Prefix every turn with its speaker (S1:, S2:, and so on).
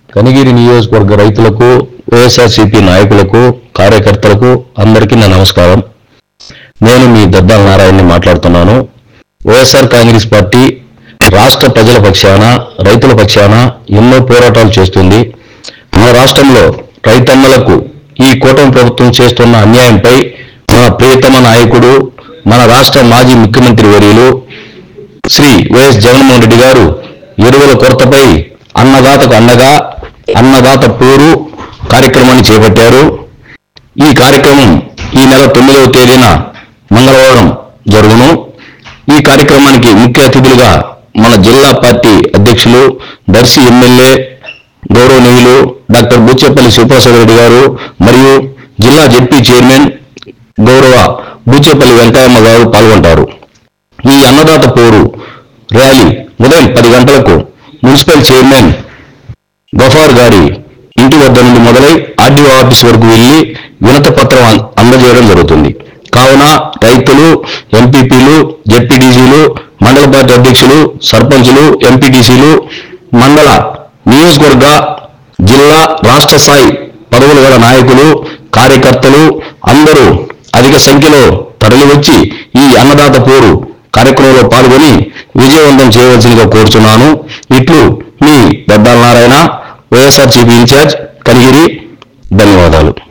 S1: కనిగిరి నియోజకవర్గ రైతులకు వైఎస్ఆర్సీపీ నాయకులకు కార్యకర్తలకు అందరికీ నా నమస్కారం నేను మీ దద్దాల నారాయణని మాట్లాడుతున్నాను వైఎస్ఆర్ కాంగ్రెస్ పార్టీ రాష్ట్ర ప్రజల పక్షాన రైతుల పక్షాన ఎన్నో పోరాటాలు చేస్తుంది మన రాష్ట్రంలో రైతన్నలకు ఈ కూటమి ప్రభుత్వం చేస్తున్న అన్యాయంపై మన ప్రియతమ నాయకుడు మన రాష్ట్ర మాజీ ముఖ్యమంత్రి వర్యులు శ్రీ వైఎస్ జగన్మోహన్ రెడ్డి గారు ఎరువుల కొరతపై అన్నదాతకు అండగా అన్నదాత పోరు కార్యక్రమాన్ని చేపట్టారు ఈ కార్యక్రమం ఈ నెల తొమ్మిదవ తేదీన మంగళవారం జరుగును ఈ కార్యక్రమానికి ముఖ్య అతిథులుగా మన జిల్లా పార్టీ అధ్యక్షులు దర్శి ఎమ్మెల్యే గౌరవనీయులు డాక్టర్ బుచ్చేపల్లి శివప్రసాద్ రెడ్డి గారు మరియు జిల్లా జెడ్పీ చైర్మన్ గౌరవ బుచ్చేపల్లి వెంకయ్యమ్మ గారు పాల్గొంటారు ఈ అన్నదాత పోరు ర్యాలీ ఉదయం పది గంటలకు మున్సిపల్ చైర్మన్ గఫార్ గారి ఇంటి వద్ద నుండి మొదలై ఆర్డీఓ ఆఫీస్ వరకు వెళ్లి వినత పత్రం అం- అందజేయడం జరుగుతుంది కావున రైతులు ఎంపీపీలు జెడ్పీటీసీలు మండల పార్టీ అధ్యక్షులు సర్పంచులు ఎంపీటీసీలు మండల నియోజకవర్గ జిల్లా రాష్ట్ర స్థాయి పదవులు గల నాయకులు కార్యకర్తలు అందరూ అధిక సంఖ్యలో తరలివచ్చి ఈ అన్నదాత పోరు కార్యక్రమంలో పాల్గొని విజయవంతం చేయవలసిందిగా కోరుచున్నాను ఇట్లు మీ దద్దాల నారాయణ వైఎస్ఆర్సీపీ ఇన్ఛార్జ్ కలిగిరి ధన్యవాదాలు